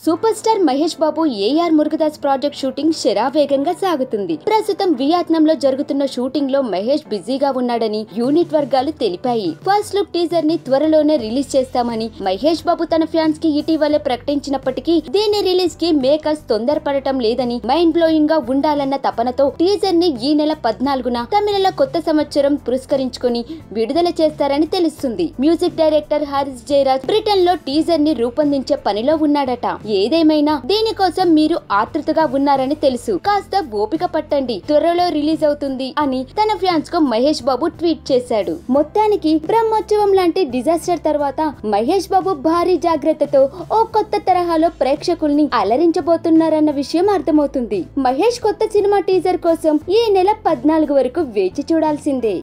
super star Mahesh Babu AR Murugadoss project shooting శరావేగంగా సాగుతుంది ప్రస్తుతం వియత్నాం లో జరుగుతున్న షూటింగ్ లో మహేష్ బిజీగా ఉన్నాడని యూనిట్ వర్గాలు తెలిపాయి ఫస్ట్ లుక్ టీజర్ ని త్వరలోనే రిలీజ్ చేస్తామని మహేష్ బాబు తన ఫ్యాన్స్ కి ఇటీవలే ప్రకటించినప్పటికీ దీని రిలీజ్ కి మేకర్స్ తొందరపడటం లేదని మైండ్ బ్లోయింగ్ గా ఉండాలన్న తపనతో టీజర్ ని ఈ నెల పద్నాలుగున తమిళ కొత్త సంవత్సరం పురస్కరించుకొని విడుదల చేస్తారని తెలుస్తుంది music director Harris Jayaraj Britain లో టీజర్ ని రూపొందించే పనిలో ఉన్నాడట ఏదేమైనా దీనికోసం మీరు ఆతృతగా ఉన్నారని తెలుసు కాస్త ఓపిక పట్టండి త్వరలో రిలీజ్ అవుతుంది అని తన ఫ్యాన్స్ కు మహేష్ బాబు ట్వీట్ చేశాడు మొత్తానికి బ్రహ్మోత్సవం లాంటి డిజాస్టర్ తర్వాత మహేష్ బాబు భారీ జాగ్రత్తతో ఓ కొత్త తరహాలో ప్రేక్షకుల్ని అలరించబోతున్నారన్న విషయం అర్థమవుతుంది మహేష్ కొత్త సినిమా టీజర్ కోసం ఈ నెల పద్నాలుగు వరకు వేచి చూడాల్సిందే